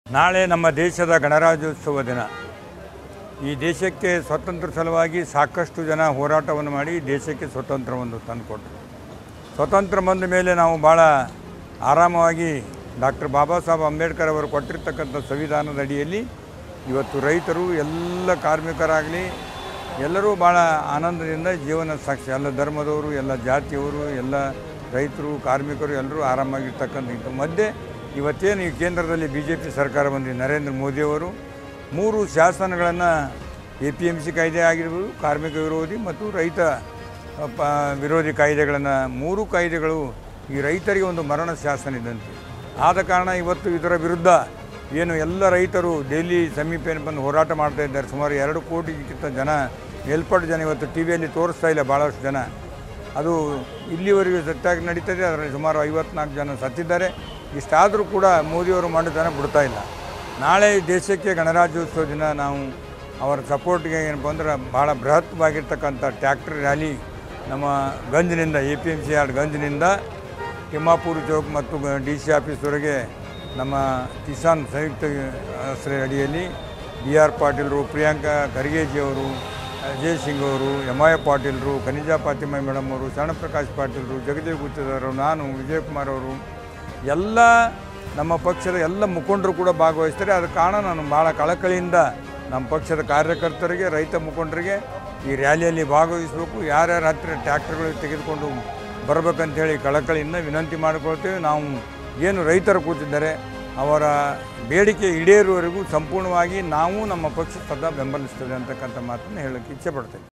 ನಾಳೆ ನಮ್ಮ ದೇಶದ ಗಣರಾಜ್ಯೋತ್ಸವ ದಿನ ಈ ದೇಶಕ್ಕೆ ಸ್ವಾತಂತ್ರ್ಯ ಸಲುವಾಗಿ ಸಾಕಷ್ಟು ಜನ ಹೋರಾಟವನ್ನು ಮಾಡಿ ದೇಶಕ್ಕೆ ಸ್ವತಂತ್ರವನ್ನು ತಂದುಕೊಟ್ರು ಸ್ವತಂತ್ರ ಬಂದ ಮೇಲೆ ನಾವು ಭಾಳ ಆರಾಮವಾಗಿ ಡಾಕ್ಟರ್ ಬಾಬಾ ಸಾಹೇಬ್ ಅಂಬೇಡ್ಕರ್ ಅವರು ಕೊಟ್ಟಿರ್ತಕ್ಕಂಥ ಸಂವಿಧಾನದ ಅಡಿಯಲ್ಲಿ ಇವತ್ತು ರೈತರು ಎಲ್ಲ ಕಾರ್ಮಿಕರಾಗಲಿ ಎಲ್ಲರೂ ಭಾಳ ಆನಂದದಿಂದ ಜೀವನ ಸಾಕ್ಷಿ ಎಲ್ಲ ಧರ್ಮದವರು ಎಲ್ಲ ಜಾತಿಯವರು ಎಲ್ಲ ರೈತರು ಕಾರ್ಮಿಕರು ಎಲ್ಲರೂ ಆರಾಮಾಗಿರ್ತಕ್ಕಂಥ ಇತ್ತು ಮಧ್ಯೆ ಇವತ್ತೇನು ಈ ಕೇಂದ್ರದಲ್ಲಿ ಬಿ ಜೆ ಪಿ ಸರ್ಕಾರ ಬಂದಿದೆ ನರೇಂದ್ರ ಮೋದಿಯವರು ಮೂರು ಶಾಸನಗಳನ್ನು ಎ ಪಿ ಎಮ್ ಸಿ ಕಾಯ್ದೆ ಆಗಿರ್ಬೋದು ಕಾರ್ಮಿಕ ವಿರೋಧಿ ಮತ್ತು ರೈತ ಪ ವಿರೋಧಿ ಕಾಯ್ದೆಗಳನ್ನು ಮೂರು ಕಾಯ್ದೆಗಳು ಈ ರೈತರಿಗೆ ಒಂದು ಮರಣ ಶಾಸನ ಇದ್ದಂತೆ ಆದ ಕಾರಣ ಇವತ್ತು ಇದರ ವಿರುದ್ಧ ಏನು ಎಲ್ಲ ರೈತರು ದೆಹಲಿ ಸಮೀಪ ಬಂದು ಹೋರಾಟ ಮಾಡ್ತಾ ಇದ್ದಾರೆ ಸುಮಾರು ಎರಡು ಕೋಟಿಗಿಂತ ಜನ ಮೇಲ್ಪಟ್ಟು ಜನ ಇವತ್ತು ಟಿ ವಿಯಲ್ಲಿ ತೋರಿಸ್ತಾ ಇಲ್ಲ ಭಾಳಷ್ಟು ಜನ ಅದು ಇಲ್ಲಿವರೆಗೂ ಸತ್ಯಾಗಿ ನಡೀತದೆ ಅದರಲ್ಲಿ ಸುಮಾರು ಐವತ್ನಾಲ್ಕು ಜನ ಸತ್ತಿದ್ದಾರೆ ಇಷ್ಟಾದರೂ ಕೂಡ ಮೋದಿಯವರು ಮಾಡಿದ ಬಿಡ್ತಾ ಇಲ್ಲ ನಾಳೆ ದೇಶಕ್ಕೆ ಗಣರಾಜ್ಯೋತ್ಸವ ದಿನ ನಾವು ಅವರ ಸಪೋರ್ಟ್ಗೆ ಏನಪ್ಪ ಅಂದ್ರೆ ಭಾಳ ಬೃಹತ್ವಾಗಿರ್ತಕ್ಕಂಥ ಟ್ಯಾಕ್ಟರ್ ರ್ಯಾಲಿ ನಮ್ಮ ಗಂಜಿನಿಂದ A P M C R ಗಂಜಿನಿಂದ ತಿಮ್ಮಾಪುರ ಚೌಕ್ ಮತ್ತು ಡಿ ಸಿ ಆಫೀಸ್ವರೆಗೆ ನಮ್ಮ ಕಿಸಾನ್ ಸಂಯುಕ್ತ ಆಶ್ರಯ ಅಡಿಯಲ್ಲಿ ಬಿ ಆರ್ ಪಾಟೀಲರು ಪ್ರಿಯಾಂಕಾ ಖರ್ಗೆಜಿಯವರು ಅಜಯ್ ಸಿಂಗ್ ಅವರು ಎಮ್ ಐ ಪಾಟೀಲರು ಖನಿಜಾ ಫಾತಿಮಾ ಮೇಡಮ್ ಅವರು ಶರಣಪ್ರಕಾಶ್ ಪಾಟೀಲರು ಜಗದೇವ್ ಗುತ್ತೇದಾರರು ನಾನು ವಿಜಯಕುಮಾರ್ ಅವರು ಎಲ್ಲ ನಮ್ಮ ಪಕ್ಷದ ಎಲ್ಲ ಮುಖಂಡರು ಕೂಡ ಭಾಗವಹಿಸ್ತಾರೆ ಅದಕ್ಕೆ ಕಾರಣ ನಾನು ಭಾಳ ಕಳಕಳಿಯಿಂದ ನಮ್ಮ ಪಕ್ಷದ ಕಾರ್ಯಕರ್ತರಿಗೆ ರೈತ ಮುಖಂಡರಿಗೆ ಈ ರ್ಯಾಲಿಯಲ್ಲಿ ಭಾಗವಹಿಸಬೇಕು ಯಾರ್ಯಾರ ಹತ್ತಿರ ಟ್ಯಾಕ್ಟರ್ಗಳು ತೆಗೆದುಕೊಂಡು ಬರಬೇಕಂತೇಳಿ ಕಳಕಳಿಯಿಂದ ವಿನಂತಿ ಮಾಡಿಕೊಳ್ತೇವೆ ನಾವು ಏನು ರೈತರು ಕೂತಿದ್ದಾರೆ ಅವರ ಬೇಡಿಕೆ ಈಡೇರುವವರೆಗೂ ಸಂಪೂರ್ಣವಾಗಿ ನಾವು ನಮ್ಮ ಪಕ್ಷ ಸದಾ ಬೆಂಬಲಿಸ್ತದೆ ಅಂತಕ್ಕಂಥ ಮಾತನ್ನು ಹೇಳೋಕ್ಕೆ ಇಚ್ಛೆ ಪಡ್ತೇವೆ